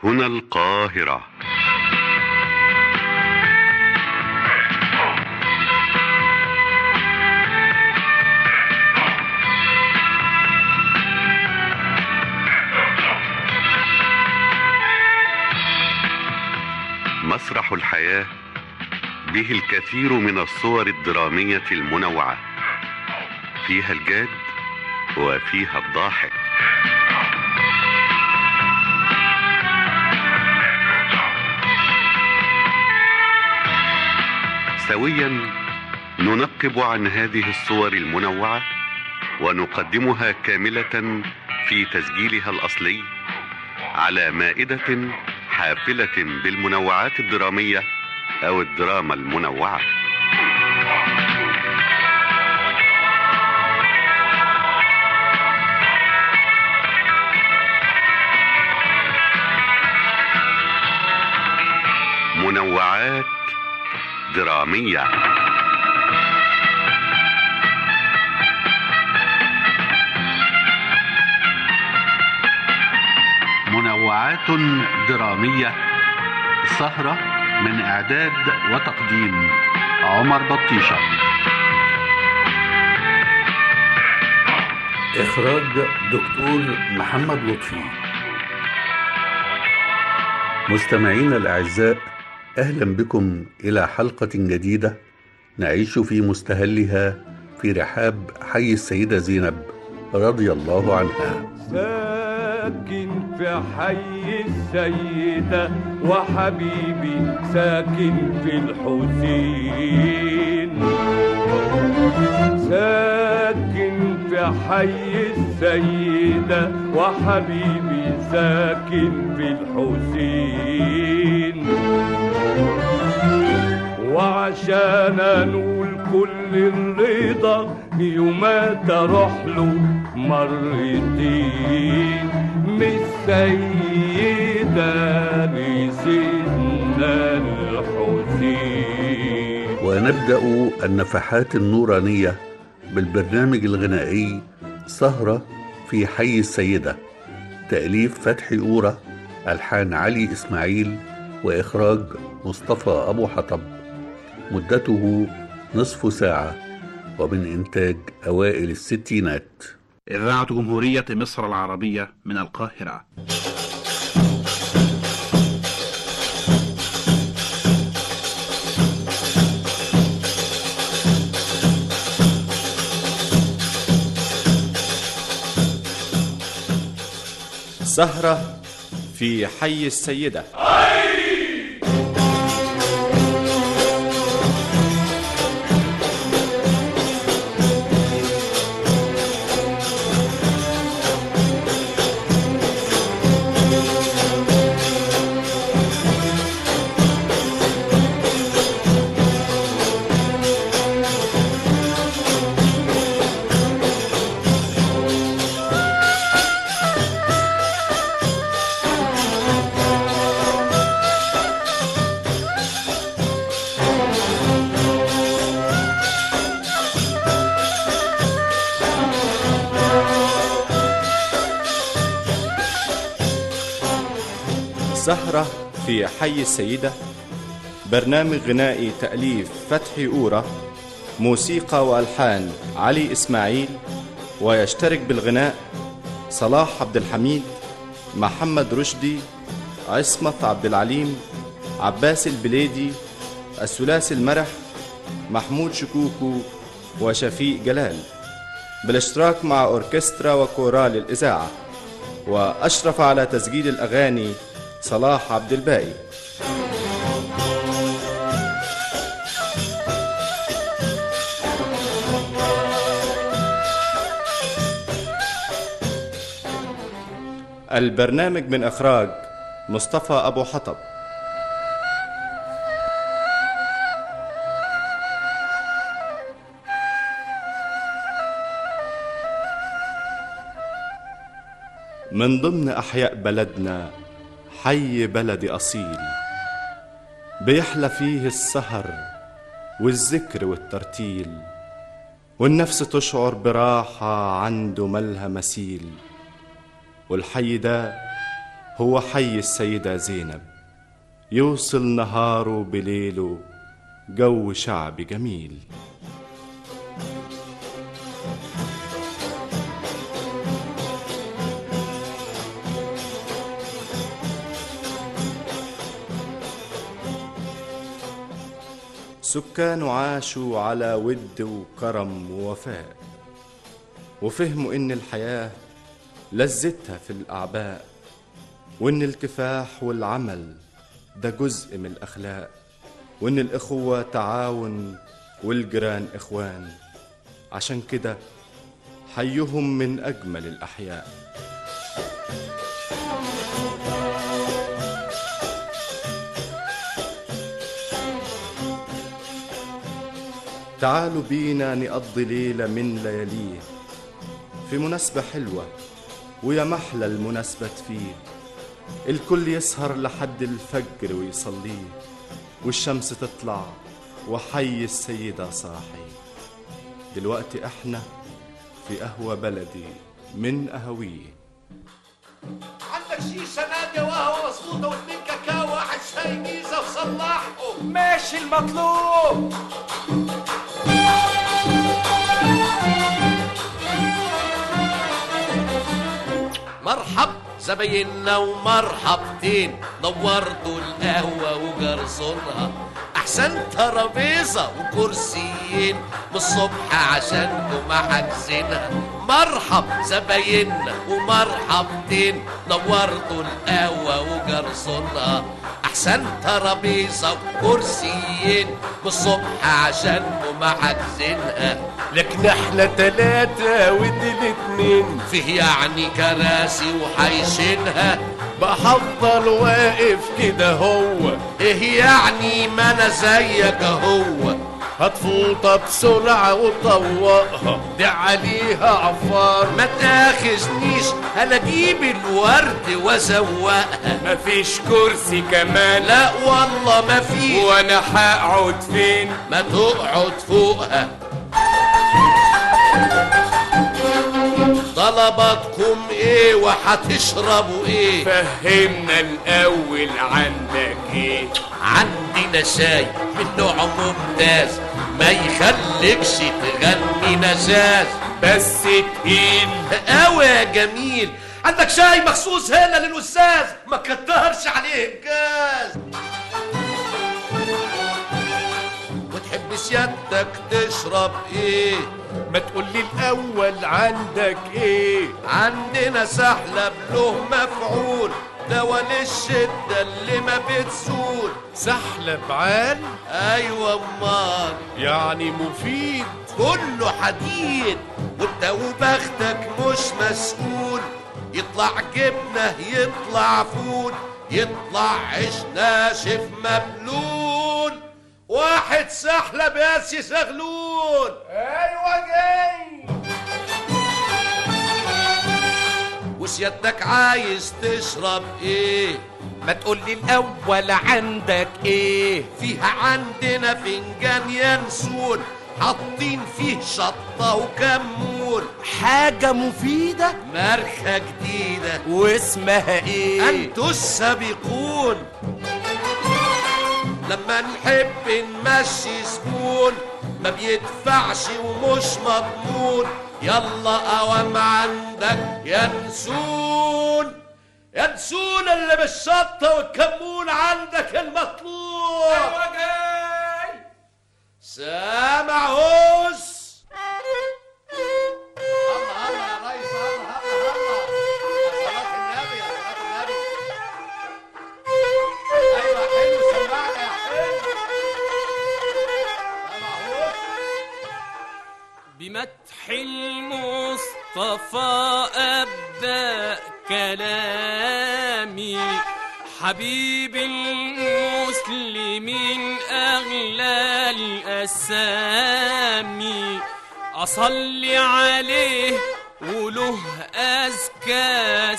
هنا القاهرة مسرح الحياة به الكثير من الصور الدرامية المنوعة فيها الجاد وفيها الضاحك سويا ننقب عن هذه الصور المنوعة ونقدمها كاملة في تسجيلها الأصلي على مائدة حافلة بالمنوعات الدرامية أو الدراما المنوعة منوعات درامية منوعات درامية سهرة من إعداد وتقديم عمر بطيشة إخراج دكتور محمد لطفي مستمعينا الأعزاء أهلا بكم إلى حلقة جديدة نعيش في مستهلها في رحاب حي السيدة زينب رضي الله عنها ساكن في حي السيدة وحبيبي ساكن في الحسين ساكن في حي السيدة وحبيبي ساكن في الحسين وعشان انول كل الرضا يومات اروح له مرتين من السيدة لسيدنا الحسين ونبدأ النفحات النورانية بالبرنامج الغنائي سهرة في حي السيدة تأليف فتحي أورا ألحان علي إسماعيل وإخراج مصطفى أبو حطب مدته نصف ساعة ومن إنتاج أوائل الستينات إذاعة جمهورية مصر العربية من القاهرة سهرة في حي السيدة سهرة في حي السيدة برنامج غنائي تأليف فتحي أورا موسيقى وألحان علي إسماعيل ويشترك بالغناء صلاح عبد الحميد محمد رشدي عصمت عبد العليم عباس البليدي الثلاثي المرح محمود شكوكو وشفيق جلال بالاشتراك مع أوركسترا وكورال الإذاعة وأشرف على تسجيل الأغاني صلاح عبد الباقي البرنامج من إخراج مصطفى أبو حطب من ضمن أحياء بلدنا حي بلد أصيل بيحلى فيه السهر والذكر والترتيل والنفس تشعر براحة عنده ملها مثيل والحي ده هو حي السيدة زينب يوصل نهاره بليله جو شعبي جميل سكان عاشوا على ود وكرم ووفاء وفهموا إن الحياة لذتها في الأعباء وإن الكفاح والعمل ده جزء من الأخلاق وإن الإخوة تعاون والجيران إخوان عشان كده حيهم من أجمل الأحياء تعالوا بينا نقضي ليلة من لياليه في مناسبة حلوة ويا محلى المناسبة فيه الكل يسهر لحد الفجر ويصليه والشمس تطلع وحي السيدة صاحي دلوقتي احنا في قهوة بلدي من قهويه عندك شيشة نادية وقهوة مظبوطة واتنين كاكاو واحد شاي ميزة وصلحهم ماشي المطلوب مرحب زبايننا ومرحبتين نورتوا القهوة وجرسونها أحسن ترابيزة وكرسيين من الصبح عشانكم حاجزينها مرحب زبايننا ومرحبتين نورتوا القهوة وجرسونها أحسن ترابيزة وكرسيين من الصبح عشانكم حاجزينها لكن احنا تلاتة ودي الاتنين فيه يعني كراسي وحيشينها بحضر واقف كده هو ايه يعني ما انا زيك هو هتفوطها بسرعة وطوقها دي عليها عفار ما تاخذنيش انا اجيب الورد وازوقها مفيش كرسي كمان لا والله ما في وانا هقعد فين ما تقعد فوقها طلباتكم ايه وهتشربوا ايه فهمنا الاول عندك ايه عندنا شاي من نوع ممتاز ما يخليكش تغني نشاز بس تقيل قوي يا جميل عندك شاي مخصوص هنا للاستاذ ما كترش عليه الجاز وتحب سيادتك تشرب ايه ما تقولي الاول عندك ايه عندنا سحلب له مفعول دواء للشدة اللي ما بتزول سحلب عال ايوه امال يعني مفيد كله حديد وانت وبختك مش مسؤول يطلع جبنه يطلع فول يطلع عيش ناشف مبلول واحد سحلب ياسي زغلول ايوه جاي وسيادتك عايز تشرب ايه ما تقولي الاول عندك ايه فيها عندنا فنجان ينسون حاطين فيه شطة وكمون حاجة مفيدة ماركة جديدة واسمها ايه انتوا السابقون لما نحب نمشي زبون ما بيدفعش ومش مضمون يلا قوام عندك يا نسون يا نسون اللي بالشطة والكمون عندك المطلوب ايوه جاي سامع هوس الله الله يا ريس الله الله الله يا صلاة النبي يا صلاة النبي ايوه حلو سمعنا يا حلو سامع هوس بمدح المصطفى أبدأ كلامي حبيب المسلمين أغلى الأسامي أصلي عليه وله أزكى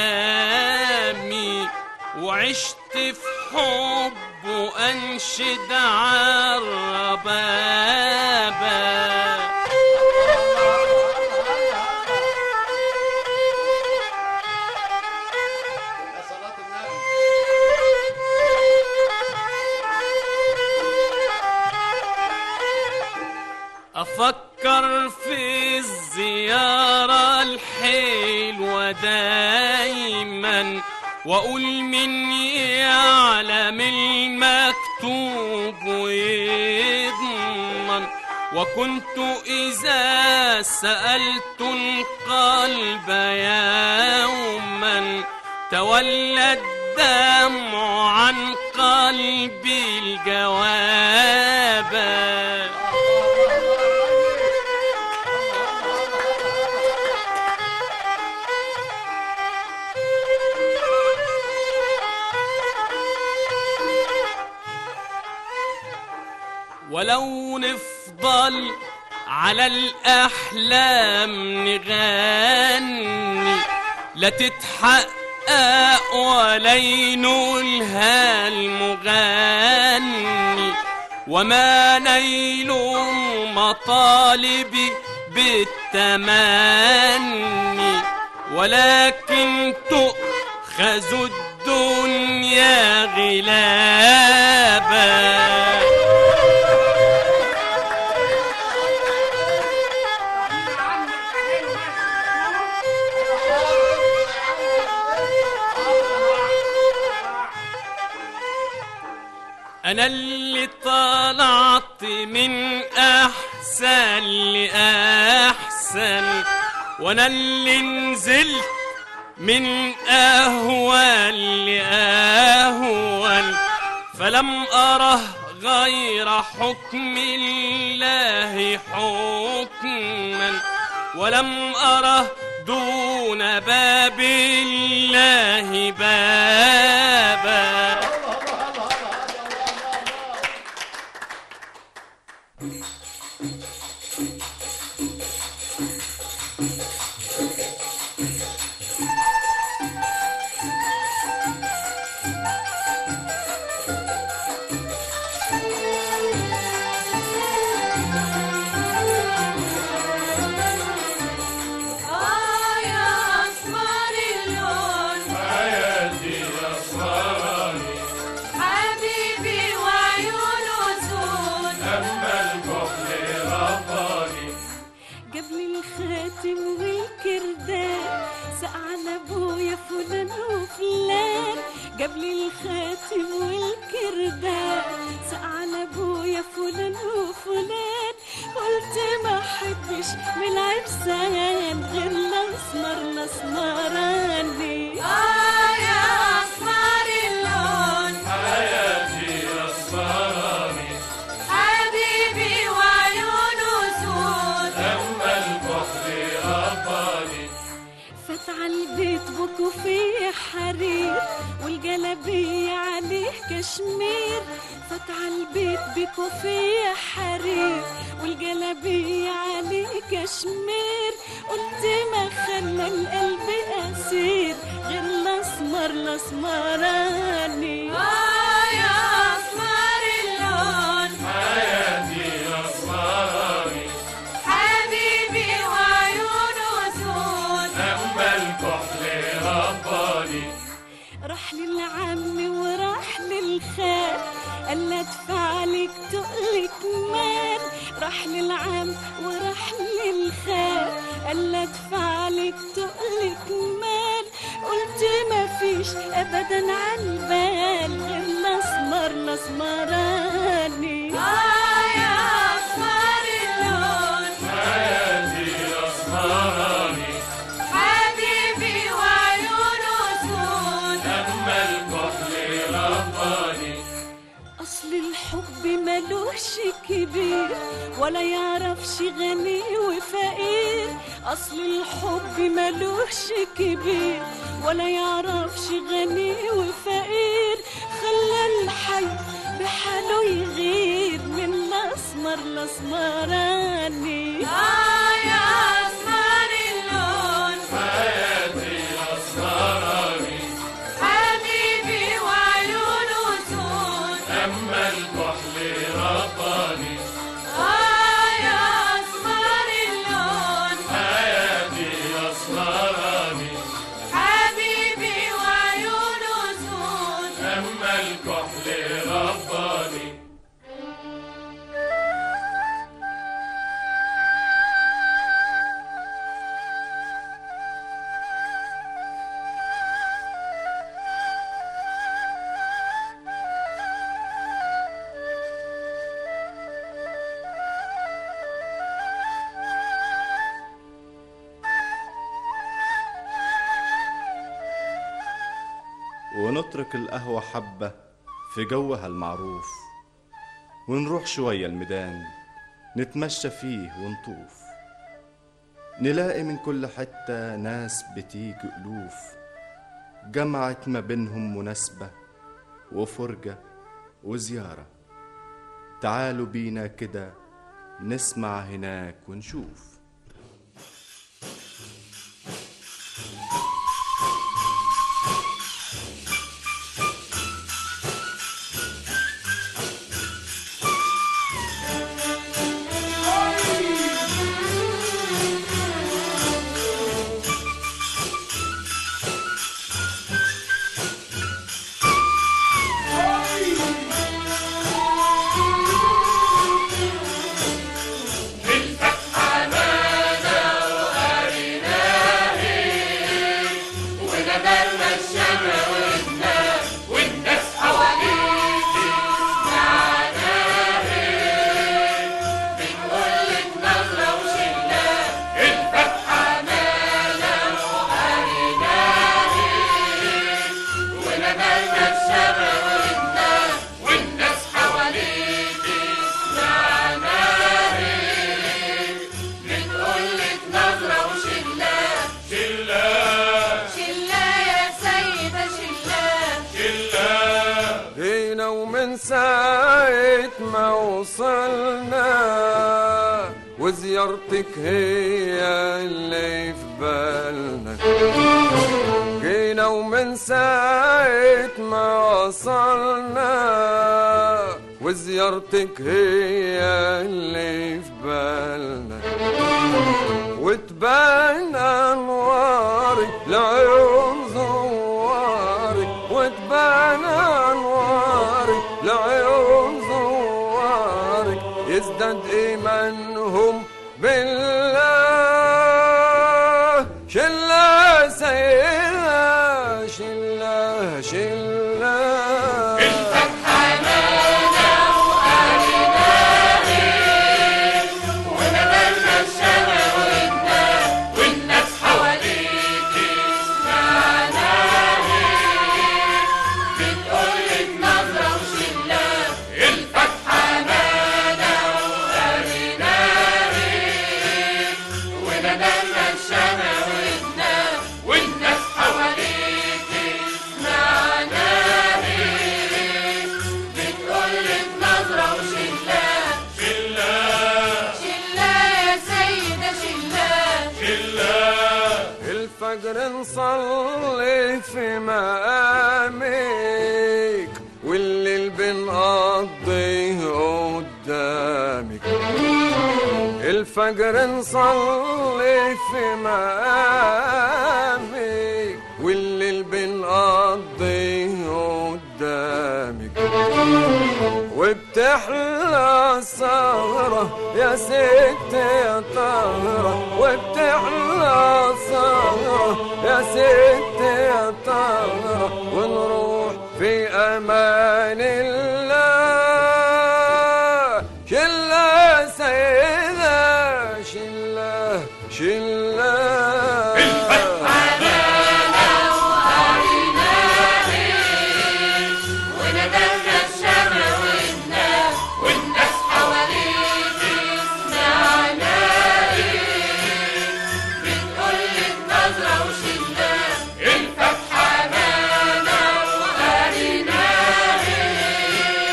سلامي وعشت في حبه أنشد عالربابة يا صلاة وافكر في الزيارة الحلوة دايما واقول من يعلم المكتوب ويضمن وكنت إذا سألت القلب يوما تولى الدمع عن قلبي الجواب ولو نفضل على الأحلام نغني لا تتحقق ولا ينولها المغني وما نيل مطالبي بالتمني ولكن تؤخذ الدنيا غلابا أنا اللي طلعت من أحسن لأحسن وأنا اللي نزلت من أهون لأهون فلم أره غير حكم الله حكما ولم أره دون باب الله بابا آه يا أسمر اللون حبيبي وعيونه سود قبل الخاتم والكردان سأل ابويا فلان وفلان قبل الخاتم والكردان سأل ابويا فلان وفلان قلت ما احبش من العرسان غير الاسمر الاسمراني آه يا أسمر اللون حبيبي وعيونه سود فات على البيت بكو فيه حرير والجلابية عليه كشمير فات على البيت بكو فيه حرير والجلابية عليه كشمير قلت ما خلى القلب أسير غير الأسمر الأسمراني آه يا أسمر اللون حبيبي وعيونه سود راح للعم وراح للخال قال لا ادفع لك تقلك مال راح للعم وراح للخال قال لا ادفع لك تقلك مال قلت ما فيش ابدا على البال غير الاسمر الاسمراني آه يا أسمر اللون حبيبي وعيونه سود اصل الحب ملوش كبير ولا يعرفش غني وفقير اصل الحب ملوش كبير ولا يعرفش غني وفقير خلى الحي بحاله يغير من الاسمر الاسمراني آه يا أسمر اللون حبيبي وعيونه سود آه يا أسمر اللون حبيبي وعيونه سود ونترك القهوة حبة في جوها المعروف ونروح شوية الميدان نتمشى فيه ونطوف نلاقي من كل حتة ناس بتيجي ألوف جمعت ما بينهم مناسبة وفرجة وزيارة تعالوا بينا كده نسمع هناك ونشوف ونبرنا الشمع والناس والناس حواليكي معناها بنقول لك نظرة وشلة الفتحة مالة وقريناها ونبرنا الشمع والناس والناس حواليكي معناها بنقول لك نظرة وشلة شلة شلة يا سيدة شلة جينا ومن ساعة ما وصلنا وزيارتك هي اللي في بالنا جينا ومن ساعة ما وصلنا وزيارتك هي اللي في بالنا وتبان انوارك لعيون زوارك وتبان انوارك لعيون زوارك يزداد ايمانهم بالله شله سيدة شله شله ونبرنا الشمع والناس والناس حواليكي معناها بتقول لك نظرة وشلة الفتحة مالة وقريناها ونبرنا الشمع والناس والناس حواليكي معناها بتقول لك نظرة وشلة شلة يا سيدة شلة الفجر نصلي في مقامك والليل بنقضيه قدامك الفجر نصلي في مقامك والليل بنقضيه قدامك وبتحلى السهرة يا ست يا طهرة وبتحلى السهرة يا ست يا طهرة ونروح في أمان الله شلة سيدة شلة شلة ونبرنا الشمع والناس والناس حواليكي معناها بتقول لك نظرة وشلة الفتحة مالة وقريناها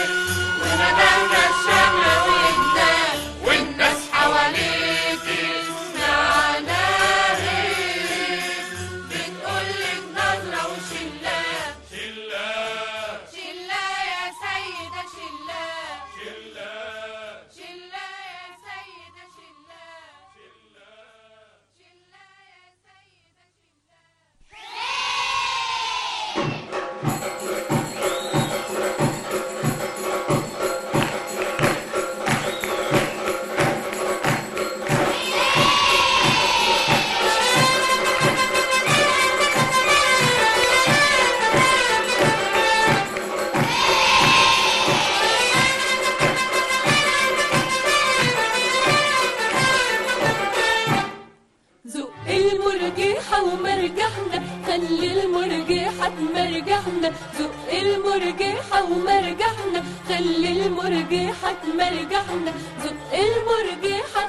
المرجحة ومرجحنا خلي المرجحة تمرجحنا زق المرجحة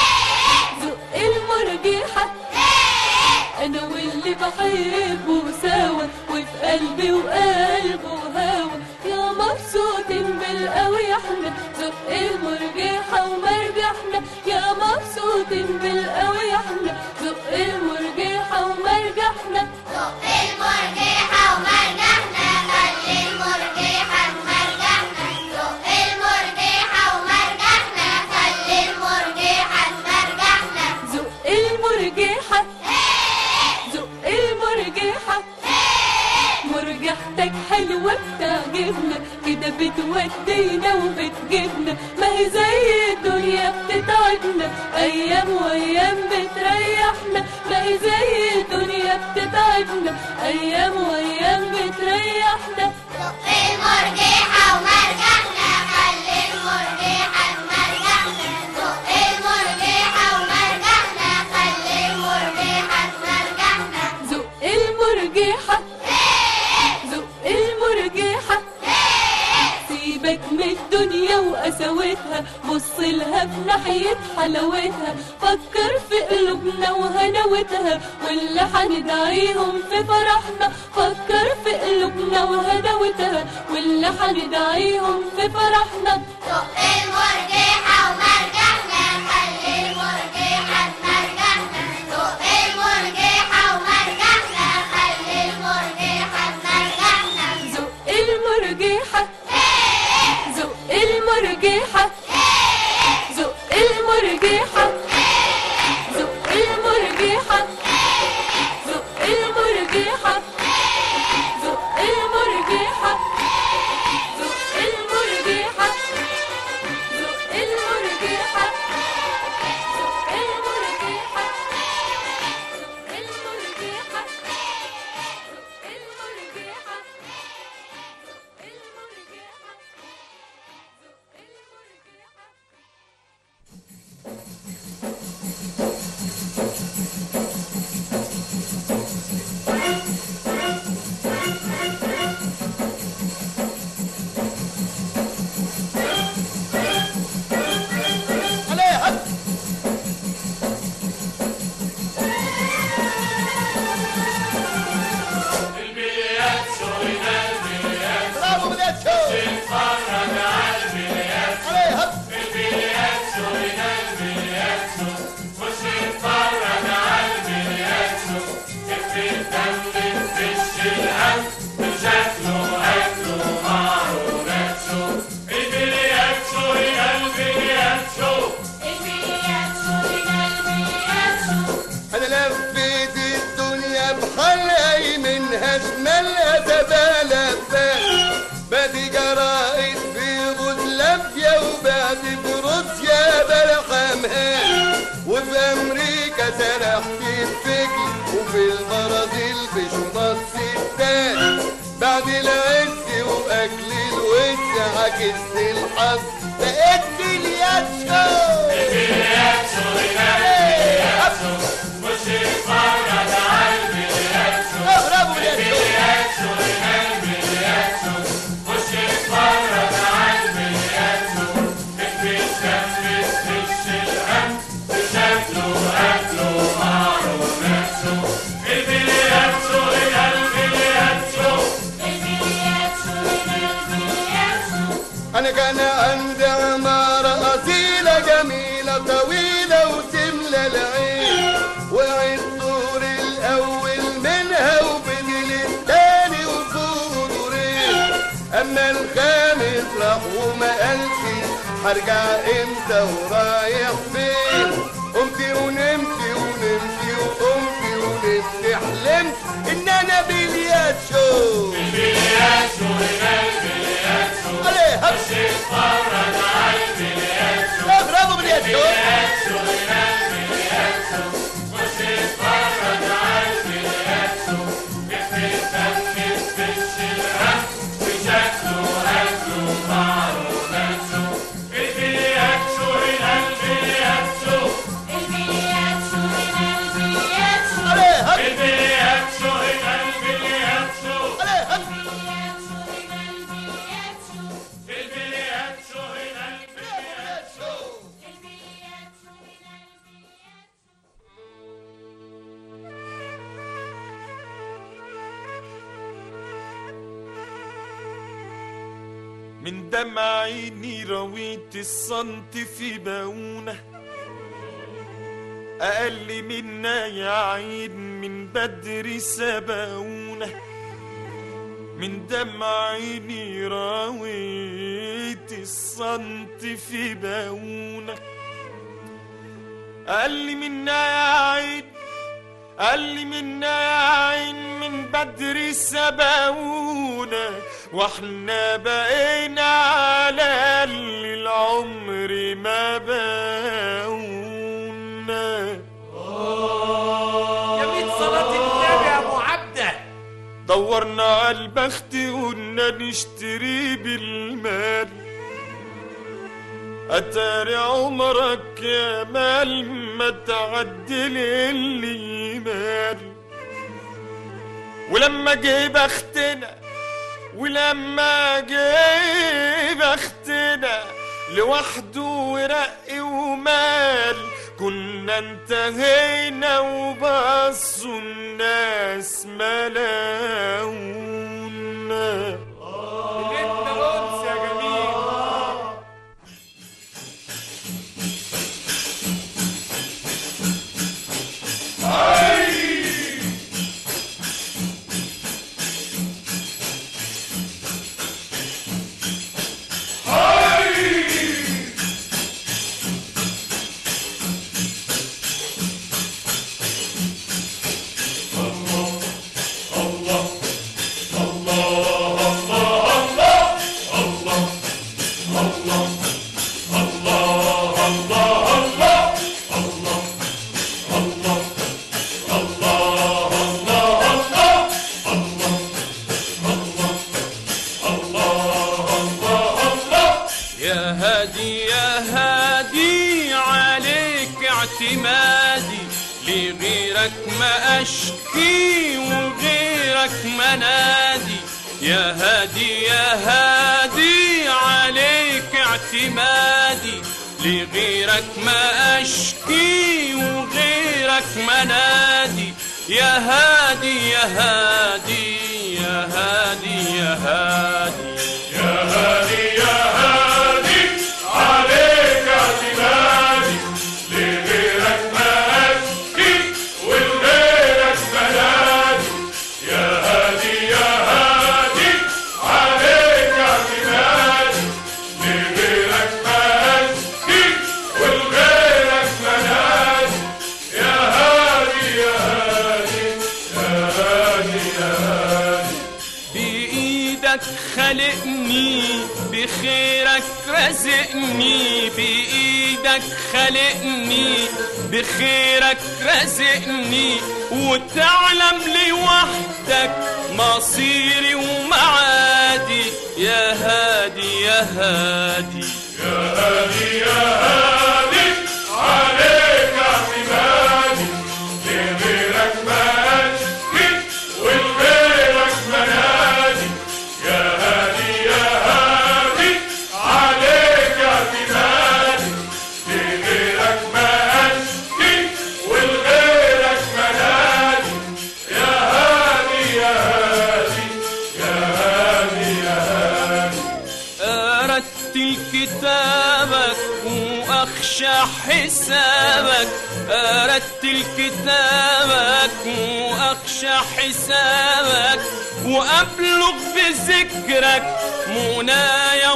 زق المرجحة انا واللي بحبه سوا وفي قلبي وقلبه هوا يا مبسوطين بالقوي احنا زق المرجحة ومرجحنا يا مبسوطين بالقوي احنا زق المرجحة ومرجحنا زق المرجحة ومرجحنا خلي المرجحة تمرجحنا زق المرجحة ومرجحنا خلي المرجحة تمرجحنا زق المرجحة زق المرجحة مرجحتك حلوة بتعجبنا كده بتودينا وبتجيبنا ما هي زي الدنيا بتتعبنا أيام وأيام بتريحنا ما هي زي الدنيا بتتعبنا أيام وأيام بتريحنا زق المرجحة ومرجحنا خلي المرجحة تمرجحنا زق المرجحة ومرجحنا خلي المرجحة تمرجحنا زق المرجحة زق المرجحة سيبك من الدنيا وقساوتها بص لها في ناحية حلاوتها فكر في قلوبنا وهنوتها واللي هندعيهم في فرحنا فكر في قلوبنا وهنوتها واللي هندعيهم في فرحنا زق المرجحة ومرجحنا خلي المرجحة تمرجحنا زق المرجحة ومرجحنا خلي المرجحة تمرجحنا زق المرجحة زق المرجحة زق المرجحة زق المرجحة زق المرجحة زق المرجحة زق المرجحة زق المرجحة زق المرجحة زق المرجحة زق المرجحة عليها برافو بالياتشو عليها انا لفيت الدنيا بحلقي منها شمالها زبالة فات بادي جرائد في بوزلافيا وبعد في روسيا بلحمها وفي امريكا سرحت الفجل وفي البرازيل في شنط ستات بعد العز واكل الوز عكست الحظ بقيت بلياتشو برافو بالياتشو انا كان عندي عمارة أصيلة جميلة طويلة وتملى العين وعيد الدور الأول منها وبدل التاني وفوق دورين أما الخامس راح وما قالش هرجع امتى ورايح فين قمت ونمت ونمت وقمت ونمت حلمت ان انا بلياتشو عليها لا برافو بالياتشو عليها عليها من دمع عيني رويت الصنت في باونة أقل منا يا عين من بدري سباونة من دمع عيني راويت الصنت في باونة أقل منا يا عين أقل منا يا عين من بدري سباونا واحنا بقينا على اللي العمر ما باونا يا ميت صلاة النبي يا ابو عبده دورنا على البخت قلنا نشتري بالمال أتاري عمرك يا مال ما تعدل اللي مال ولما جه بختنا ولما جه بختنا لوحده ورق ومال كنا انتهينا وبصوا الناس ملاونا ليلتنا انس يا جميل يا هادي يا هادي عليك اعتمادي لغيرك ما اشكي وغيرك ما نادي يا هادي يا هادي عليك اعتمادي لغيرك ما اشكي وغيرك ما نادي يا هادي يا هادي يا هادي يا هادي يا هادي يا هادي عليك اعتمادي لغيرك ما أشكي ولغيرك منادي يا هادي يا هادي عليك اعتمادي لغيرك ما أشكي ولغيرك منادي يا هادي يا هادي يا هادي يا هادي بإيدك خلقني بخيرك رزقني بإيدك خلقني بخيرك رزقني وتعلم لي وحدك مصيري ومعادي يا هادي يا هادي يا هادي يا هادي عليك اعتمادي لغيرك ما أشكي ولغيرك منادي يا هادي يا هادي عليك اعتمادي لغيرك ما أشكي ولغيرك منادي يا هادي يا هادي يا هادي يا هادي أرتل كتابك وأخشى حسابك أرتل كتابك وأخشى حسابك وأبلغ بذكرك منايا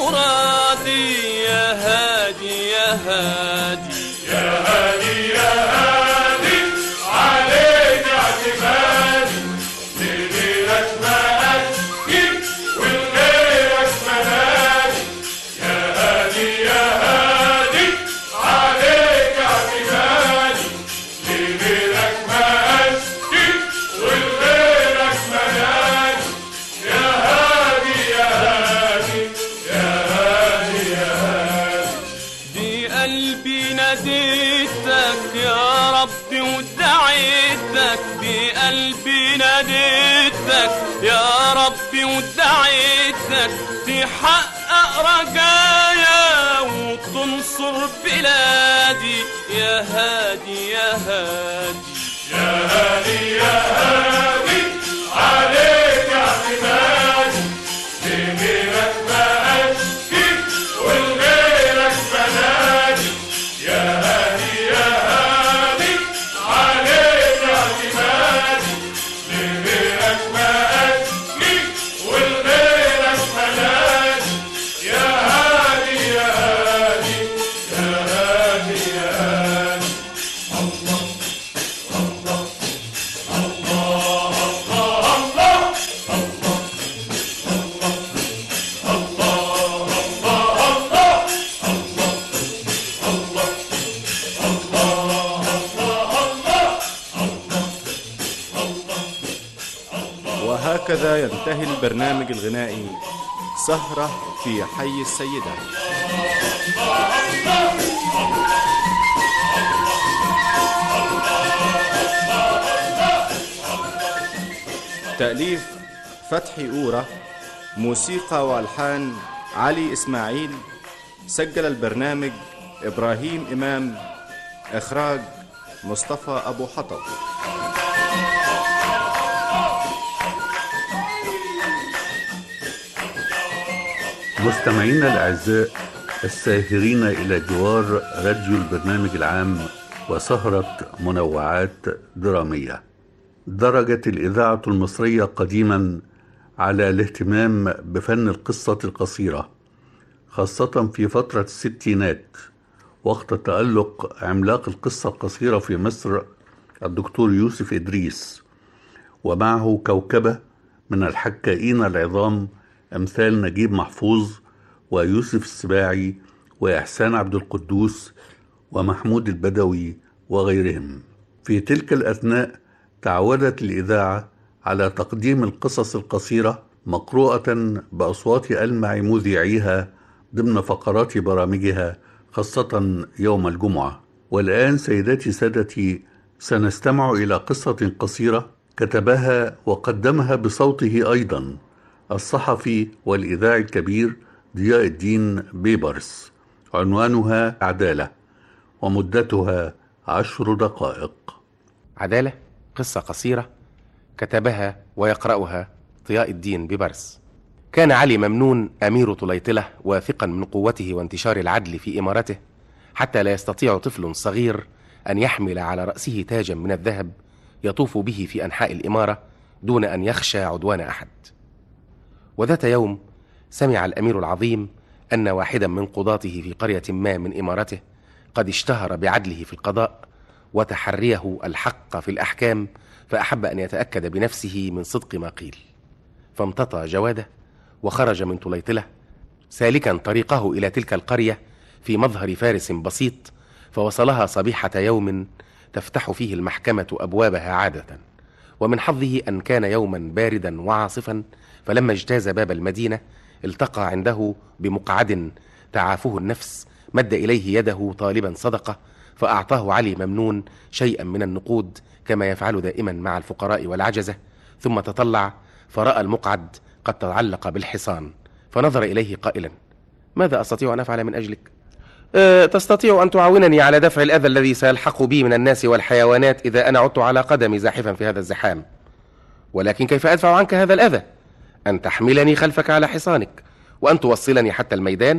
ومرادي يا هادي يا هادي يا هادي يا هادي عليك اعتمادي لغيرك ما أشكي ولغيرك منادي يا هادي يا هادي عليك اعتمادي لغيرك ما أشكي ولغيرك منادي يا هادي يا هادي يا هادي يا هادي بقلبي ناديتك يا ربي ودعيتك بقلبي ناديتك يا ربي ودعيتك تحقق رجايا وتنصر بلادي يا هادي يا هادي يا هادي يا هادي عليك اعتمادي لغيرك ما وهكذا ينتهي البرنامج الغنائي سهرة في حي السيدة تأليف فتحي أورة موسيقى وألحان علي إسماعيل سجل البرنامج إبراهيم إمام إخراج مصطفى أبو حطب مستمعينا الأعزاء الساهرين إلى جوار راديو البرنامج العام وسهرة منوعات درامية درجت الإذاعة المصرية قديما على الاهتمام بفن القصة القصيرة خاصة في فترة الستينات وقت تألق عملاق القصة القصيرة في مصر الدكتور يوسف إدريس ومعه كوكبة من الحكائين العظام أمثال نجيب محفوظ ويوسف السباعي وإحسان عبد القدوس ومحمود البدوي وغيرهم في تلك الأثناء تعودت الإذاعة على تقديم القصص القصيرة مقروءة بأصوات ألمع مذيعيها ضمن فقرات برامجها خاصة يوم الجمعة والآن سيداتي سادتي سنستمع إلى قصة قصيرة كتبها وقدمها بصوته أيضا الصحفي والإذاعي الكبير ضياء الدين بيبرس عنوانها عدالة ومدتها عشر دقائق عدالة قصة قصيرة كتبها ويقرأها ضياء الدين ببرس كان علي ممنون أمير طليطلة واثقا من قوته وانتشار العدل في إمارته حتى لا يستطيع طفل صغير أن يحمل على رأسه تاجا من الذهب يطوف به في أنحاء الإمارة دون أن يخشى عدوان أحد وذات يوم سمع الأمير العظيم أن واحدا من قضاته في قرية ما من إمارته قد اشتهر بعدله في القضاء وتحريه الحق في الأحكام فأحب أن يتأكد بنفسه من صدق ما قيل فامتطى جواده وخرج من طليطلة سالكا طريقه إلى تلك القرية في مظهر فارس بسيط فوصلها صبيحة يوم تفتح فيه المحكمة أبوابها عادة ومن حظه أن كان يوما باردا وعاصفا فلما اجتاز باب المدينة التقى عنده بمقعد تعافه النفس مد إليه يده طالبا صدقة فأعطاه علي ممنون شيئا من النقود كما يفعل دائما مع الفقراء والعجزة ثم تطلع فرأى المقعد قد تعلق بالحصان فنظر إليه قائلا ماذا أستطيع أن أفعل من أجلك؟ أه تستطيع أن تعاونني على دفع الأذى الذي سيلحق بي من الناس والحيوانات إذا أنا عدت على قدمي زاحفا في هذا الزحام ولكن كيف أدفع عنك هذا الأذى؟ أن تحملني خلفك على حصانك وأن توصلني حتى الميدان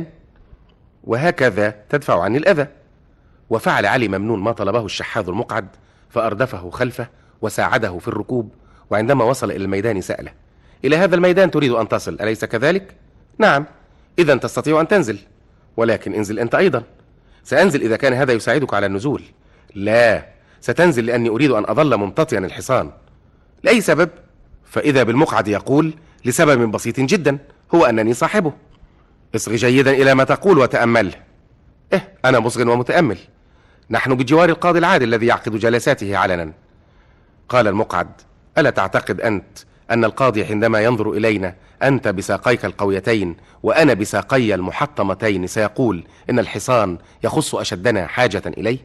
وهكذا تدفع عني الأذى وفعل علي ممنون ما طلبه الشحاذ المقعد فأردفه خلفه وساعده في الركوب وعندما وصل إلى الميدان سأله إلى هذا الميدان تريد أن تصل أليس كذلك؟ نعم إذا تستطيع أن تنزل ولكن انزل أنت أيضا سأنزل إذا كان هذا يساعدك على النزول لا ستنزل لأني أريد أن أظل ممتطيا الحصان لأي سبب؟ فإذا بالمقعد يقول لسبب بسيط جدا هو أنني صاحبه اصغ جيدا إلى ما تقول وتأمل إيه أنا مصغ ومتأمل نحن بجوار القاضي العادل الذي يعقد جلساته علنا قال المقعد ألا تعتقد أنت أن القاضي عندما ينظر إلينا أنت بساقيك القويتين وأنا بساقي المحطمتين سيقول إن الحصان يخص أشدنا حاجة إليه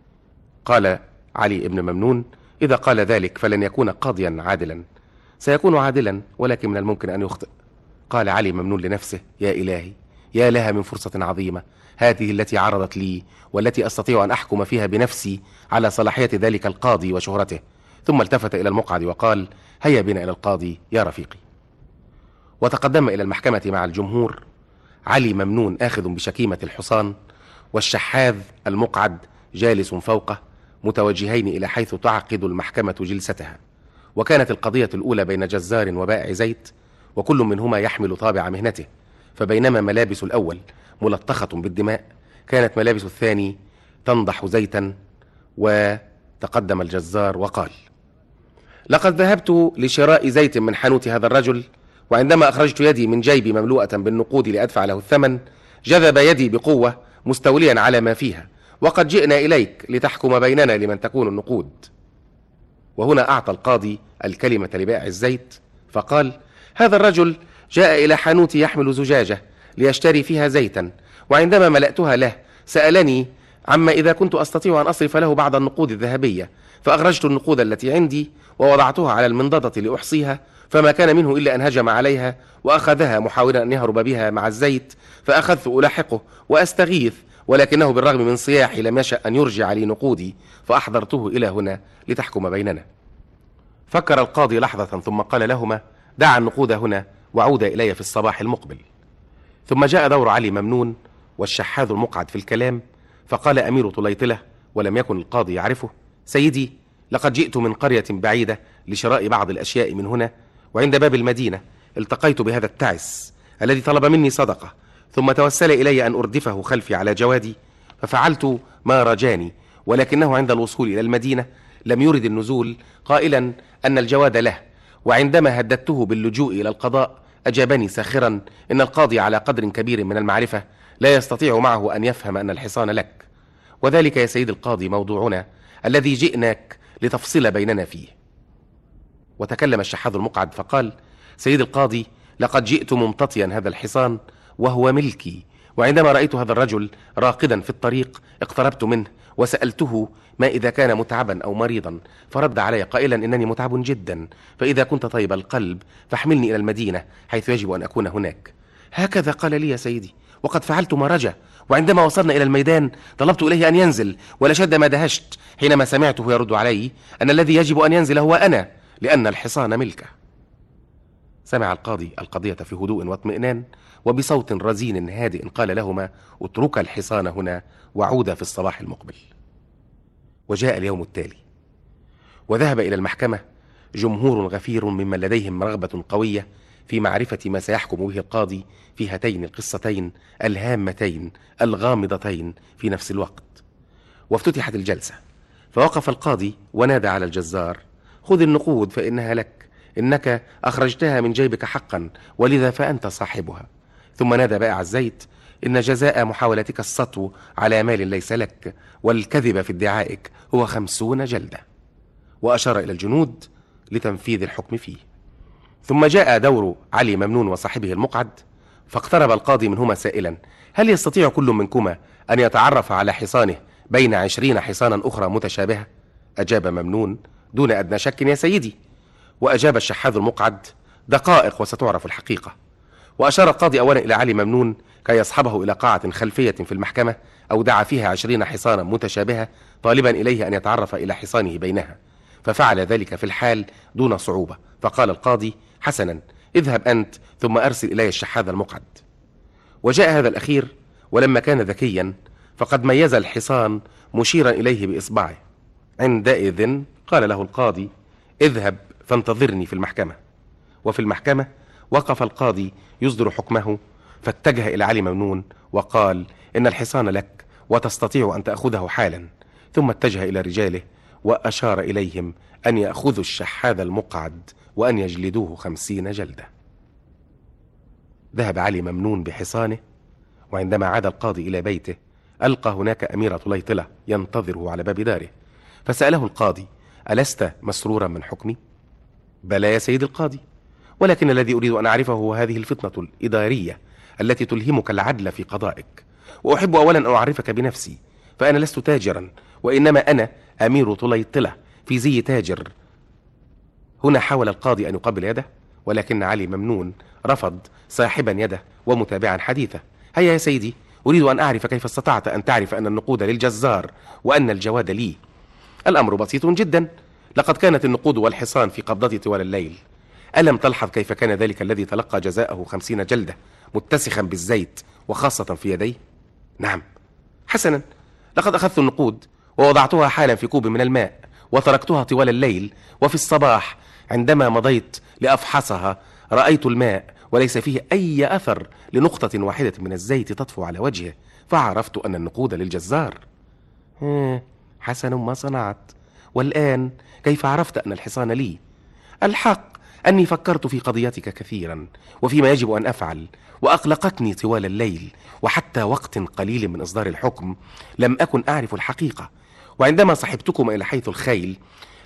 قال علي ابن ممنون إذا قال ذلك فلن يكون قاضيا عادلا سيكون عادلا ولكن من الممكن أن يخطئ قال علي ممنون لنفسه يا إلهي يا لها من فرصة عظيمة هذه التي عرضت لي والتي أستطيع أن أحكم فيها بنفسي على صلاحية ذلك القاضي وشهرته ثم التفت إلى المقعد وقال هيا بنا إلى القاضي يا رفيقي وتقدم إلى المحكمة مع الجمهور علي ممنون آخذ بشكيمة الحصان والشحاذ المقعد جالس فوقه متوجهين إلى حيث تعقد المحكمة جلستها وكانت القضية الأولى بين جزار وبائع زيت وكل منهما يحمل طابع مهنته فبينما ملابس الأول ملطخة بالدماء كانت ملابس الثاني تنضح زيتا وتقدم الجزار وقال لقد ذهبت لشراء زيت من حانوت هذا الرجل وعندما أخرجت يدي من جيبي مملوءة بالنقود لأدفع له الثمن جذب يدي بقوة مستوليا على ما فيها وقد جئنا إليك لتحكم بيننا لمن تكون النقود وهنا أعطى القاضي الكلمة لبائع الزيت فقال هذا الرجل جاء إلى حانوتي يحمل زجاجة ليشتري فيها زيتا وعندما ملأتها له سألني عما إذا كنت أستطيع أن أصرف له بعض النقود الذهبية فأخرجت النقود التي عندي ووضعتها على المنضدة لأحصيها فما كان منه إلا أن هجم عليها وأخذها محاولا أن يهرب بها مع الزيت فأخذت ألاحقه وأستغيث ولكنه بالرغم من صياحي لم يشأ أن يرجع لي نقودي فأحضرته إلى هنا لتحكم بيننا فكر القاضي لحظة ثم قال لهما دع النقود هنا وعود إلي في الصباح المقبل ثم جاء دور علي ممنون والشحاذ المقعد في الكلام فقال أمير طليطلة ولم يكن القاضي يعرفه سيدي لقد جئت من قرية بعيدة لشراء بعض الأشياء من هنا وعند باب المدينة التقيت بهذا التعس الذي طلب مني صدقة ثم توسل إلي أن أردفه خلفي على جوادي ففعلت ما رجاني ولكنه عند الوصول إلى المدينة لم يرد النزول قائلا أن الجواد له وعندما هددته باللجوء إلى القضاء أجابني ساخرا إن القاضي على قدر كبير من المعرفة لا يستطيع معه أن يفهم أن الحصان لك وذلك يا سيد القاضي موضوعنا الذي جئناك لتفصل بيننا فيه وتكلم الشحاذ المقعد فقال سيد القاضي لقد جئت ممتطيا هذا الحصان وهو ملكي وعندما رأيت هذا الرجل راقدا في الطريق اقتربت منه وسألته ما إذا كان متعبا أو مريضا فرد علي قائلا إنني متعب جدا فإذا كنت طيب القلب فاحملني إلى المدينة حيث يجب أن أكون هناك هكذا قال لي يا سيدي وقد فعلت ما رجا وعندما وصلنا إلى الميدان طلبت إليه أن ينزل ولشد ما دهشت حينما سمعته يرد علي أن الذي يجب أن ينزل هو أنا لأن الحصان ملكه سمع القاضي القضية في هدوء واطمئنان وبصوت رزين هادئ قال لهما اتركا الحصان هنا وعودا في الصباح المقبل وجاء اليوم التالي وذهب إلى المحكمة جمهور غفير ممن لديهم رغبة قوية في معرفة ما سيحكم به القاضي في هاتين القصتين الهامتين الغامضتين في نفس الوقت وافتتحت الجلسة فوقف القاضي ونادى على الجزار خذ النقود فإنها لك إنك أخرجتها من جيبك حقا ولذا فأنت صاحبها ثم نادى بائع الزيت إن جزاء محاولتك السطو على مال ليس لك والكذب في ادعائك هو خمسون جلدة وأشار إلى الجنود لتنفيذ الحكم فيه ثم جاء دور علي ممنون وصاحبه المقعد فاقترب القاضي منهما سائلا هل يستطيع كل منكما أن يتعرف على حصانه بين عشرين حصانا أخرى متشابهة أجاب ممنون دون أدنى شك يا سيدي وأجاب الشحاذ المقعد دقائق وستعرف الحقيقة وأشار القاضي أولا إلى علي ممنون كي يصحبه إلى قاعة خلفية في المحكمة أودع فيها عشرين حصانا متشابهة طالبا إليه أن يتعرف إلى حصانه بينها ففعل ذلك في الحال دون صعوبة فقال القاضي حسنا اذهب أنت ثم أرسل إلي الشحاذ المقعد وجاء هذا الأخير ولما كان ذكيا فقد ميز الحصان مشيرا إليه بإصبعه عندئذ قال له القاضي اذهب فانتظرني في المحكمة وفي المحكمة وقف القاضي يصدر حكمه فاتجه إلى علي ممنون وقال إن الحصان لك وتستطيع أن تأخذه حالا ثم اتجه إلى رجاله وأشار إليهم أن يأخذوا الشحاذ المقعد وأن يجلدوه خمسين جلدة ذهب علي ممنون بحصانه وعندما عاد القاضي إلى بيته ألقى هناك أمير طليطلة ينتظره على باب داره فسأله القاضي ألست مسرورا من حكمي؟ بلى يا سيد القاضي ولكن الذي أريد أن أعرفه هو هذه الفتنة الإدارية التي تلهمك العدل في قضائك وأحب أولا أن أعرفك بنفسي فأنا لست تاجرا وإنما أنا أمير طليطلة في زي تاجر هنا حاول القاضي أن يقبل يده ولكن علي ممنون رفض صاحبا يده ومتابعا حديثه هيا يا سيدي أريد أن أعرف كيف استطعت أن تعرف أن النقود للجزار وأن الجواد لي الأمر بسيط جدا لقد كانت النقود والحصان في قبضتي طوال الليل ألم تلحظ كيف كان ذلك الذي تلقى جزاءه خمسين جلدة متسخا بالزيت وخاصة في يديه نعم حسنا لقد أخذت النقود ووضعتها حالا في كوب من الماء وتركتها طوال الليل وفي الصباح عندما مضيت لأفحصها رأيت الماء وليس فيه أي أثر لنقطة واحدة من الزيت تطفو على وجهه فعرفت أن النقود للجزار آه، حسن ما صنعت والآن كيف عرفت أن الحصان لي الحق أني فكرت في قضيتك كثيرا وفيما يجب أن أفعل وأقلقتني طوال الليل وحتى وقت قليل من إصدار الحكم لم أكن أعرف الحقيقة وعندما صحبتكم إلى حيث الخيل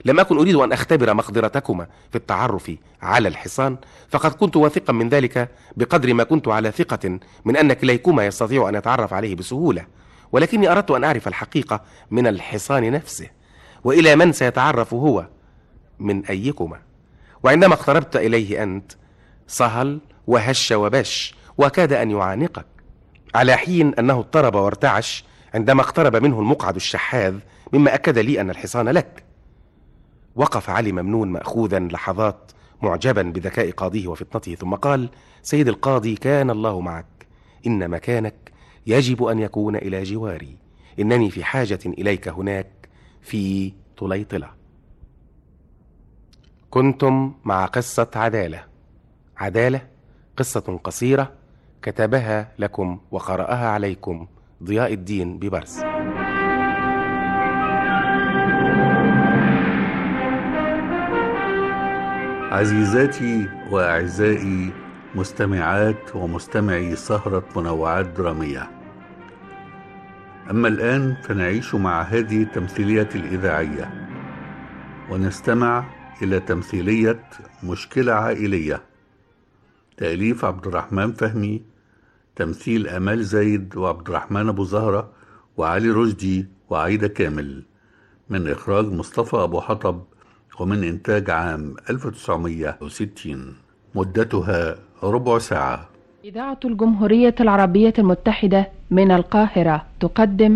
لم أكن أريد أن أختبر مقدرتكما في التعرف على الحصان فقد كنت واثقا من ذلك بقدر ما كنت على ثقة من أن كليكما يستطيع أن يتعرف عليه بسهولة ولكني أردت أن أعرف الحقيقة من الحصان نفسه وإلى من سيتعرف هو من أيكما وعندما اقتربت إليه أنت صهل وهش وبش وكاد أن يعانقك على حين أنه اضطرب وارتعش عندما اقترب منه المقعد الشحاذ مما أكد لي أن الحصان لك وقف علي ممنون مأخوذا لحظات معجبا بذكاء قاضيه وفطنته ثم قال سيد القاضي كان الله معك إن مكانك يجب أن يكون إلى جواري إنني في حاجة إليك هناك في طليطلة كنتم مع قصة عدالة عدالة قصة قصيرة كتبها لكم وقرأها عليكم ضياء الدين ببرس عزيزاتي واعزائي مستمعات ومستمعي سهره منوعات دراميه اما الان فنعيش مع هذه التمثيليه الاذاعيه ونستمع الى تمثيليه مشكله عائليه تاليف عبد الرحمن فهمي تمثيل امال زايد وعبد الرحمن ابو زهره وعلي رشدي وعايده كامل من اخراج مصطفى ابو حطب ومن إنتاج عام 1960 مدتها ربع ساعة إذاعة الجمهورية العربية المتحدة من القاهرة تقدم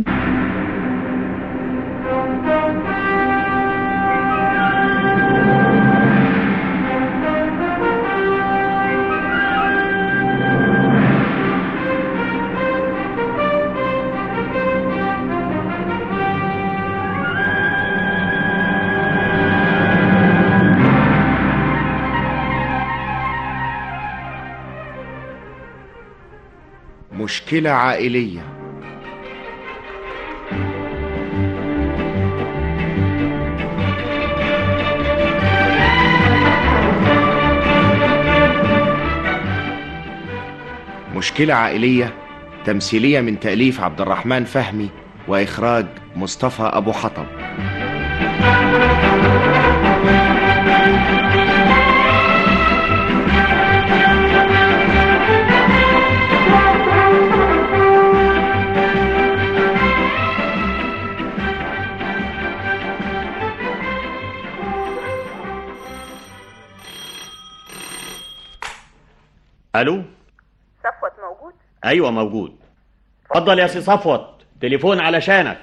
مشكلة عائلية مشكلة عائلية تمثيلية من تأليف عبد الرحمن فهمي وإخراج مصطفى أبو حطب الو صفوت موجود ايوه موجود اتفضل يا سي صفوت تليفون علشانك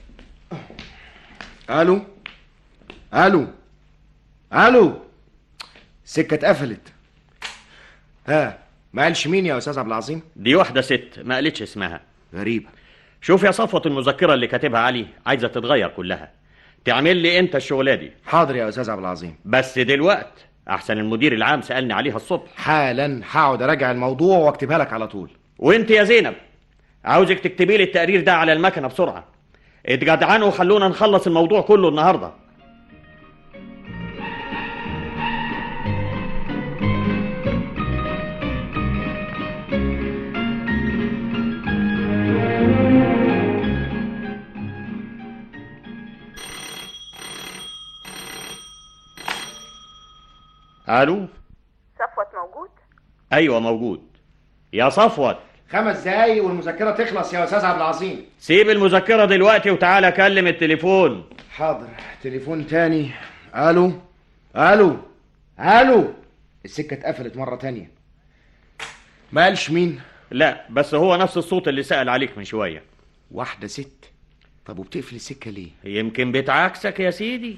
الو الو الو سكة اتقفلت ها ما قالش مين يا استاذ عبد العظيم دي واحده ست ما قالتش اسمها غريبة شوف يا صفوت المذكره اللي كاتبها علي عايزه تتغير كلها تعمل لي انت الشغله دي حاضر يا استاذ عبد العظيم بس دلوقت احسن المدير العام سالني عليها الصبح حالا هقعد اراجع الموضوع واكتبها لك على طول وانت يا زينب عاوزك تكتبي لي التقرير ده على المكنه بسرعه اتجدعنوا وخلونا نخلص الموضوع كله النهارده الو صفوت موجود ايوه موجود يا صفوت خمس دقايق والمذكرة تخلص يا استاذ عبد العظيم سيب المذكره دلوقتي وتعالى كلم التليفون حاضر تليفون تاني الو الو الو السكة اتقفلت مرة تانية ما قالش مين لا بس هو نفس الصوت اللي سأل عليك من شوية واحدة ست طب وبتقفل السكة ليه يمكن بتعاكسك يا سيدي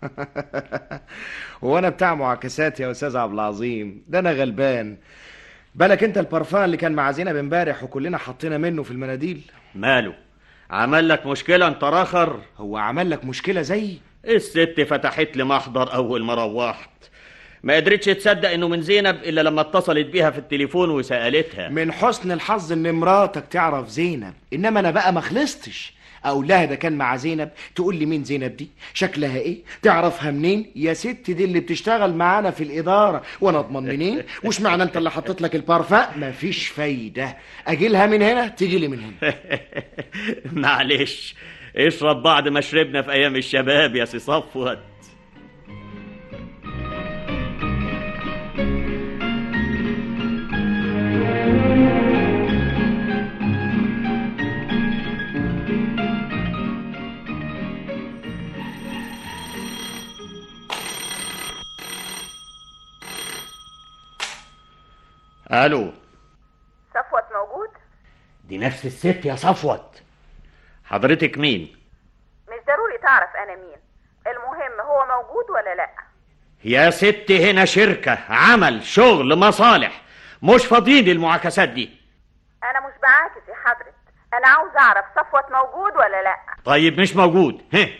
هو انا بتاع معاكسات يا استاذ عبد العظيم ده انا غلبان بالك انت البرفان اللي كان مع زينب امبارح وكلنا حطينا منه في المناديل ماله عمل لك مشكلة انت راخر هو عمل لك مشكلة زي الست فتحت لي محضر اول ما روحت ما قدرتش تصدق انه من زينب الا لما اتصلت بيها في التليفون وسالتها من حسن الحظ ان مراتك تعرف زينب انما انا بقى ما خلصتش اقول لها ده كان مع زينب تقول لي مين زينب دي شكلها ايه تعرفها منين يا ست دي اللي بتشتغل معانا في الاداره وانا اضمن منين وش معنى انت اللي حطيت لك البارفان مفيش فايده اجي لها من هنا تيجي لي من هنا معلش اشرب بعد ما شربنا في ايام الشباب يا سي صفوت الو صفوت موجود دي نفس الست يا صفوت حضرتك مين مش ضروري تعرف انا مين المهم هو موجود ولا لا يا ست هنا شركة عمل شغل مصالح مش فاضيين للمعاكسات دي انا مش بعاكس يا حضرة انا عاوز اعرف صفوت موجود ولا لا طيب مش موجود هه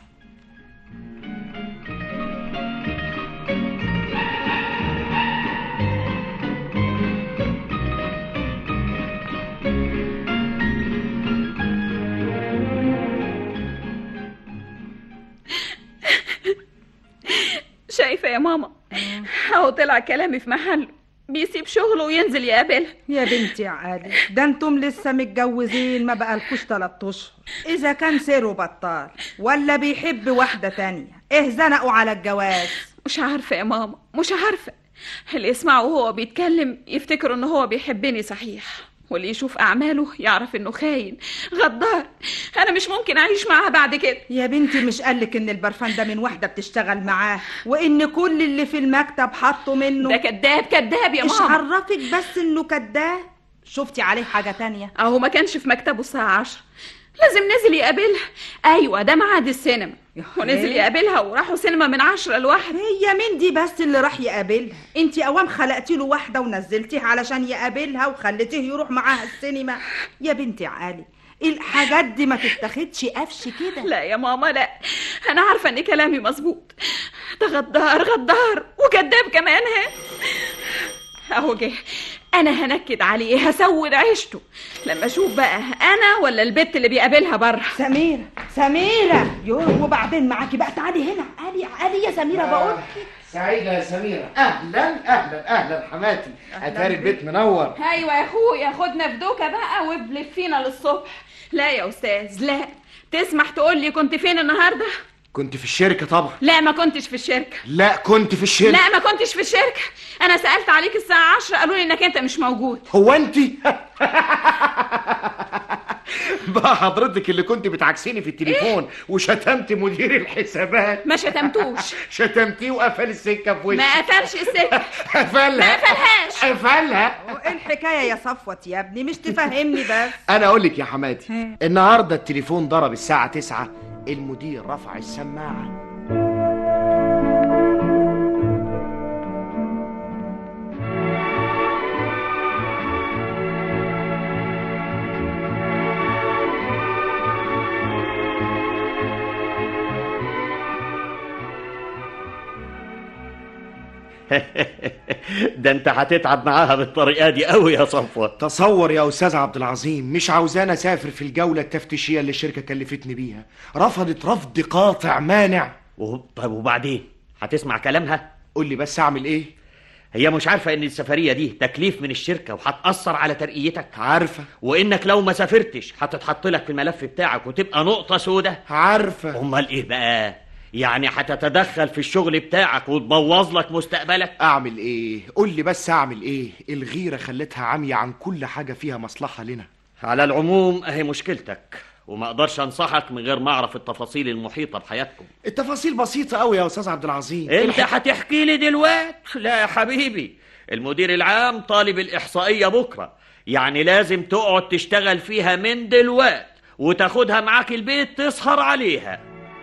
شايفة يا ماما اهو طلع كلامي في محله بيسيب شغله وينزل يقابلها يا بنتي يا علي ده انتم لسه متجوزين ما بقالكوش تلات اشهر اذا كان سيره بطال ولا بيحب واحده تانية ايه زنقوا على الجواز مش عارفة يا ماما مش عارفة اللي يسمعه وهو بيتكلم يفتكروا ان هو بيحبني صحيح واللي يشوف اعماله يعرف انه خاين غدار انا مش ممكن اعيش معاه بعد كده يا بنتي مش قالك ان البرفان ده من واحده بتشتغل معاه وان كل اللي في المكتب حطوا منه ده كداب كداب يا مش ماما عرفك بس انه كداب شفتي عليه حاجه تانية اهو ما كانش في مكتبه الساعة عشرة لازم نزل يقابلها ايوه ده ميعاد السينما ونزل يقابلها وراحوا سينما من عشرة لواحد هي مين دي بس اللي راح يقابلها انت اوام خلقتي له واحده ونزلتيه علشان يقابلها وخليتيه يروح معاها السينما يا بنتي يا علي الحاجات دي ما تتاخدش قفش كده لا يا ماما لا انا عارفه ان كلامي مظبوط ده غدار غدار وكذاب كمان ها اهو جه انا هنكد عليه هسود عيشته لما اشوف بقى انا ولا البت اللي بيقابلها بره سميرة سميرة يوه وبعدين معاكي بقى تعالي هنا علي علي يا سميرة بقول سعيدة يا سميرة أهلا أهلا أهلا حماتي أتاري البيت منور ايوه يا اخويا خدنا في دوكه بقى وابلف فينا للصبح لا يا استاذ لا تسمح تقول لي كنت فين النهارده كنت في الشركة طبعا لا ما كنتش في الشركه لا كنت في الشركة لا ما كنتش في الشركه انا سالت عليك الساعه 10 قالوا لي انك انت مش موجود هو أنت بقى حضرتك اللي كنت بتعكسيني في التليفون وشتمت مدير الحسابات ما شتمتوش شتمتيه وقفل السكة في وشي ما قفلش السكه قفلها ما قفلهاش قفلها وايه الحكاية يا صفوت يا ابني مش تفهمني بس انا اقول لك يا حماتي النهارده التليفون ضرب الساعه 9 المدير رفع السماعه ده انت هتتعب معاها بالطريقه دي قوي يا صفوت تصور يا استاذ عبد العظيم مش عاوزاني اسافر في الجوله التفتيشيه اللي الشركه كلفتني بيها رفضت رفض قاطع مانع طيب وبعدين هتسمع كلامها قول لي بس اعمل ايه هي مش عارفه ان السفريه دي تكليف من الشركه وهتاثر على ترقيتك عارفه وانك لو ما سافرتش هتتحط لك في الملف بتاعك وتبقى نقطه سودة عارفه امال ايه بقى يعني هتتدخل في الشغل بتاعك وتبوظ لك مستقبلك اعمل ايه قول لي بس اعمل ايه الغيره خلتها عمية عن كل حاجه فيها مصلحه لنا على العموم اهي مشكلتك وما اقدرش انصحك من غير ما اعرف التفاصيل المحيطه بحياتكم التفاصيل بسيطه قوي يا استاذ عبد العظيم انت هتحكي لي دلوقتي لا يا حبيبي المدير العام طالب الاحصائيه بكره يعني لازم تقعد تشتغل فيها من دلوقتي وتاخدها معاك البيت تسهر عليها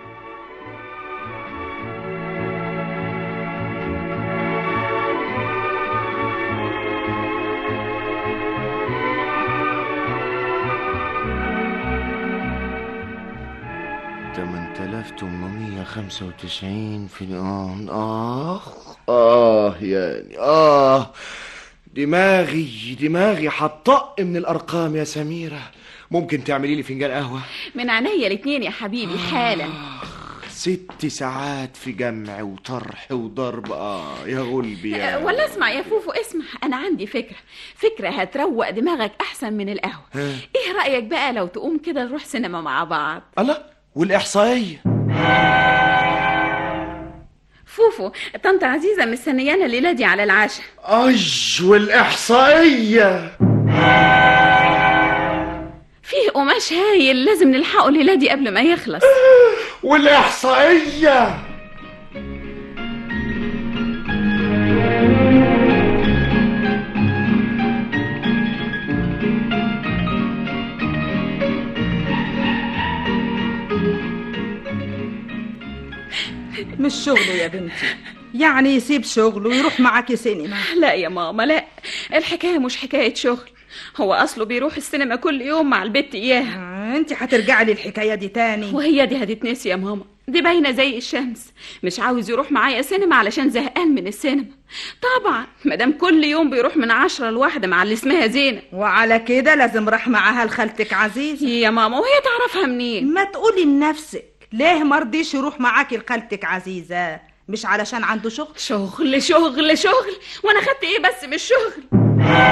تمن تلاف تمنمية خمسة وتسعين في الآن آه آه يعني آه دماغي دماغي هتطق من الأرقام يا سميرة ممكن تعملي لي فنجان قهوة من عينيا الاتنين يا حبيبي حالا ست ساعات في جمع وطرح وضرب آه يا غلبي يا أه، ولا اسمع يا فوفو اسمع انا عندي فكره فكره هتروق دماغك احسن من القهوه ها. ايه رايك بقى لو تقوم كده نروح سينما مع بعض الله والإحصائية فوفو طنط عزيزه مستنيانا الليله دي على العشاء أج والإحصائية فيه قماش هايل لازم نلحقه الليله دي قبل ما يخلص والإحصائية مش شغله يا بنتي يعني يسيب شغله ويروح معاكي سينما لا يا ماما لا الحكاية مش حكاية شغل هو أصله بيروح السينما كل يوم مع البت إياها انت هترجعي للحكاية دي تاني وهي دي هتتنسي يا ماما دي باينة زي الشمس مش عاوز يروح معايا سينما علشان زهقان من السينما طبعا مادام كل يوم بيروح من عشرة لواحدة مع اللي اسمها زينة وعلى كده لازم راح معاها لخالتك عزيزة يا ماما وهي تعرفها منين ما تقولي لنفسك ليه مرضيش يروح معاكي لخالتك عزيزة مش علشان عنده شغل شغل شغل شغل وانا خدت ايه بس من الشغل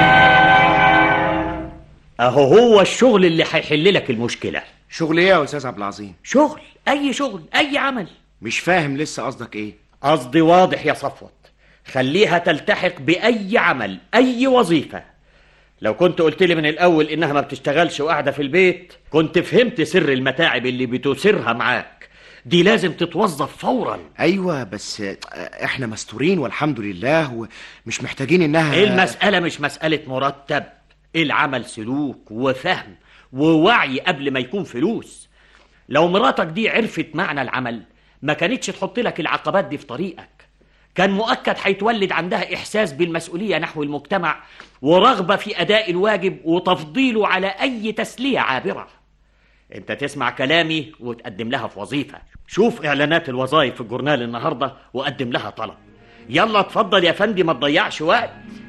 اهو هو الشغل اللي هيحل لك المشكله شغل ايه يا استاذ عبد العظيم شغل اي شغل اي عمل مش فاهم لسه قصدك ايه قصدي واضح يا صفوت خليها تلتحق باي عمل اي وظيفه لو كنت قلت لي من الاول انها ما بتشتغلش وقاعده في البيت كنت فهمت سر المتاعب اللي بتثيرها معاك دي لازم تتوظف فورا ايوه بس آه، احنا مستورين والحمد لله ومش محتاجين انها المسألة مش مسألة مرتب العمل سلوك وفهم ووعي قبل ما يكون فلوس لو مراتك دي عرفت معنى العمل ما كانتش تحط لك العقبات دي في طريقك كان مؤكد هيتولد عندها إحساس بالمسؤولية نحو المجتمع ورغبة في أداء الواجب وتفضيله على أي تسلية عابرة انت تسمع كلامي وتقدم لها في وظيفة شوف اعلانات الوظائف في الجورنال النهاردة وقدم لها طلب يلا اتفضل يا فندي ما تضيعش وقت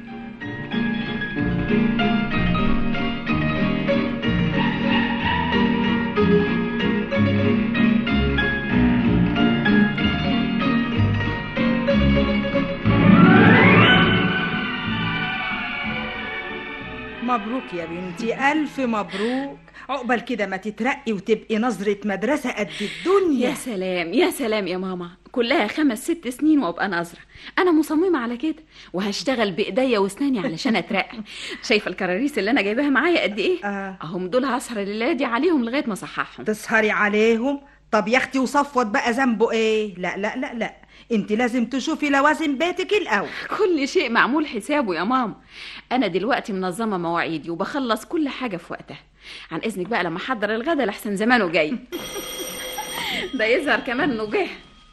مبروك يا بنتي ألف مبروك عقبال كده ما تترقي وتبقي نظرة مدرسة قد الدنيا يا سلام يا سلام يا ماما كلها خمس ست سنين وابقى ناظرة أنا مصممة على كده وهشتغل بإيديا وأسناني علشان أترقى شايفة الكراريس اللي أنا جايباها معايا قد إيه؟ آه. أهم دول هسهر الليلة دي عليهم لغاية ما أصححهم تسهري عليهم طب يا اختي وصفوت بقى ذنبه ايه لا لا لا لا انت لازم تشوفي لوازم بيتك الاول كل شيء معمول حسابه يا ماما أنا دلوقتي منظمة مواعيدي وبخلص كل حاجة في وقتها عن إذنك بقى لما أحضر الغدا لحسن زمانه جاي ده يظهر كمان إنه جه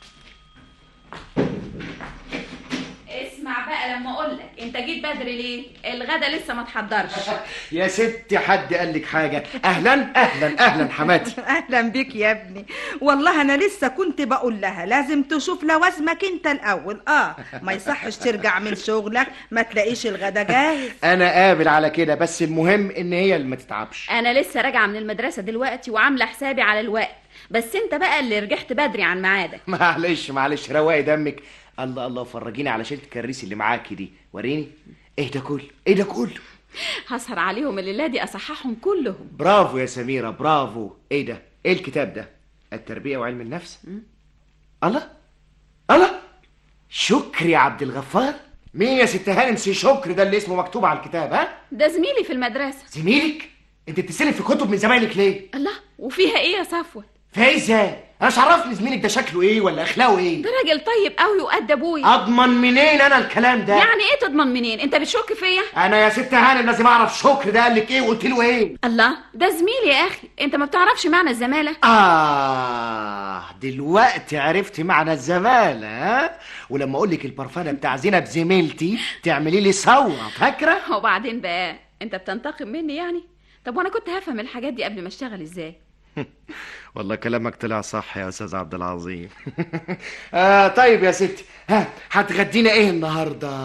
اسمع بقى لما اقول لك انت جيت بدري ليه الغدا لسه ما اتحضرش يا ستي حد قال لك حاجه اهلا اهلا اهلا حماتي اهلا بيك يا ابني والله انا لسه كنت بقول لها لازم تشوف لوازمك انت الاول اه ما يصحش ترجع من شغلك ما تلاقيش الغدا جاهز انا قابل على كده بس المهم ان هي اللي ما تتعبش انا لسه راجعه من المدرسه دلوقتي وعامله حسابي على الوقت بس انت بقى اللي رجعت بدري عن ميعادك معلش معلش رواقي دمك الله الله فرجيني على شيلة الكريس اللي معاكي دي وريني ايه ده كله ايه ده كله هسهر عليهم الليله دي اصححهم كلهم برافو يا سميرة برافو ايه ده ايه الكتاب ده التربية وعلم النفس الله الله شكري يا عبد الغفار مين يا ست هانم سي شكري ده اللي اسمه مكتوب على الكتاب ها ده زميلي في المدرسه زميلك انت بتستلف في كتب من زمايلك ليه الله وفيها ايه يا صفوت فيها ازاي انا مش عرفني زميلك ده شكله ايه ولا اخلاقه ايه ده راجل طيب قوي وقد ابويا اضمن منين انا الكلام ده يعني ايه تضمن منين انت بتشك فيا انا يا ست هانم لازم اعرف شكر ده قال لك ايه وقلت له ايه الله ده زميلي يا اخي انت ما بتعرفش معنى الزماله اه دلوقتي عرفت معنى الزمالة ها ولما اقول لك البرفانه بتاع زينب زميلتي تعملي لي ثوره فاكره وبعدين بقى انت بتنتقم مني يعني طب وانا كنت هفهم الحاجات دي قبل ما اشتغل ازاي والله كلامك طلع صح يا استاذ عبد العظيم آه طيب يا ستي ها هتغدينا ايه النهارده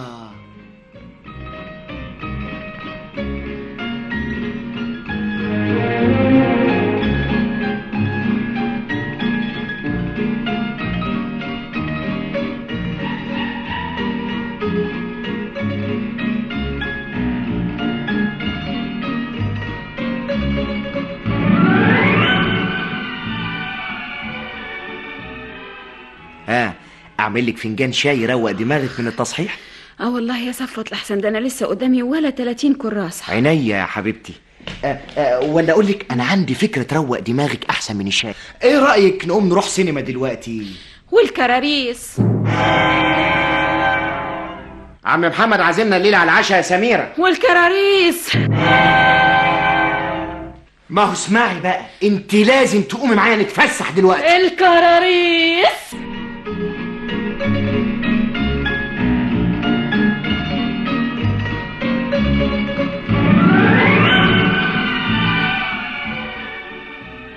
ها اعمل لك فنجان شاي يروق دماغك من التصحيح اه والله يا صفوت لحسن ده انا لسه قدامي ولا 30 كراسه عينيا يا حبيبتي آه آه ولا اقول لك انا عندي فكره تروق دماغك احسن من الشاي ايه رايك نقوم نروح سينما دلوقتي والكراريس عم محمد عازمنا الليله على العشاء يا سميره والكراريس ما هو اسمعي بقى انت لازم تقومي معايا نتفسح دلوقتي الكراريس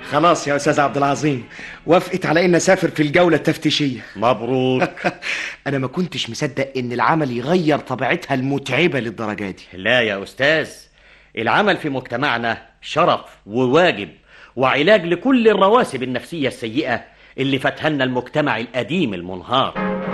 خلاص يا استاذ عبد العظيم وافقت على ان اسافر في الجوله التفتيشيه مبروك انا ما كنتش مصدق ان العمل يغير طبيعتها المتعبه للدرجه دي لا يا أستاذ العمل في مجتمعنا شرف وواجب وعلاج لكل الرواسب النفسية السيئة اللي فتهلنا المجتمع القديم المنهار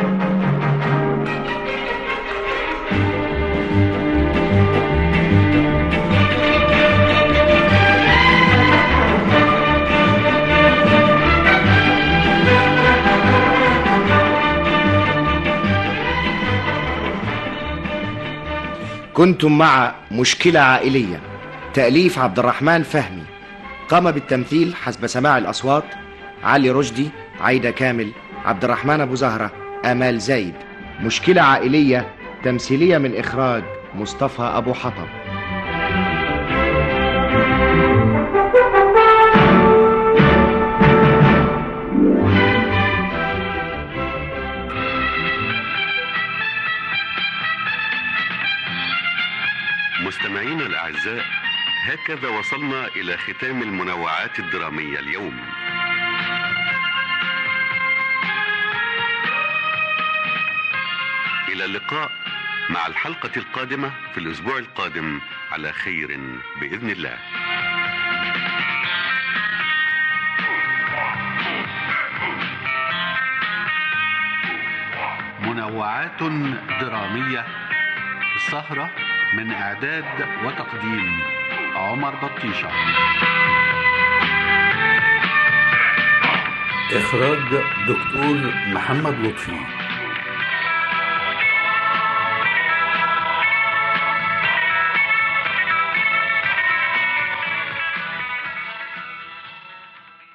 كنتم مع مشكله عائليه تاليف عبد الرحمن فهمي قام بالتمثيل حسب سماع الاصوات علي رشدي عايده كامل عبد الرحمن ابو زهره امال زايد مشكله عائليه تمثيليه من اخراج مصطفى ابو حطب مستمعينا الأعزاء هكذا وصلنا إلى ختام المنوعات الدرامية اليوم إلى اللقاء مع الحلقة القادمة في الأسبوع القادم على خير بإذن الله منوعات درامية السهرة من إعداد وتقديم عمر بطيشة إخراج دكتور محمد لطفي